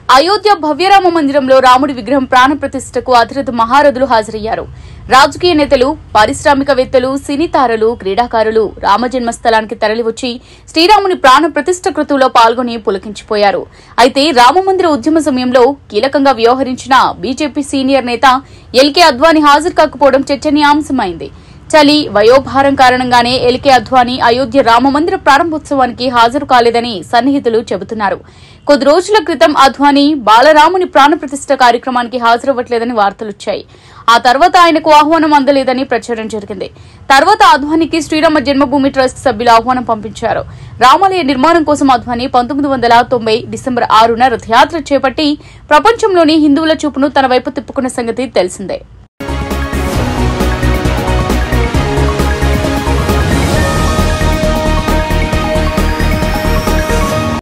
అయోధ్య భవ్యరామ మందిరంలో రాముడి విగ్రహం ప్రాణ ప్రతిష్టకు అతిరథ మహారథులు హాజరయ్యారు రాజకీయ నేతలు పారిశ్రామికవేత్తలు సినీ తారలు క్రీడాకారులు రామజన్మస్థలానికి తరలివచ్చి శ్రీరాముని ప్రాణ ప్రతిష్ఠ కృతువులో పాల్గొని పులకించిపోయారు అయితే రామమందిర ఉద్యమ సమయంలో కీలకంగా వ్యవహరించిన బీజేపీ సీనియర్ నేత ఎల్కే అద్వానీ హాజరు కాకపోవడం చర్చనీయాంశమైంది చలి వయోభారం కారణంగానే ఎల్కే అద్వానీ అయోధ్య రామమందిర ప్రారంభోత్సవానికి హాజరు కాలేదని సన్నిహితులు చెబుతున్నారు కొద్ది రోజుల క్రితం అద్వానీ బాలరాముని ప్రాణప్రతిష్ఠ కార్యక్రమానికి హాజరవ్వట్లేదని వార్తలొచ్చాయి ఆ తర్వాత ఆయనకు ఆహ్వానం అందలేదని ప్రచారం జరిగింది తర్వాత అద్వానీకి శ్రీరామ జన్మభూమి ట్రస్ట్ సభ్యులు ఆహ్వానం పంపించారు రామాలయ నిర్మాణం కోసం అద్వానీ పంతొమ్మిది వందల తొంభై డిసెంబర్ ఆరున రథయాత్ర చేపట్టి ప్రపంచంలోని హిందువుల చూపును తన వైపు తిప్పుకున్న సంగతి తెలిసిందే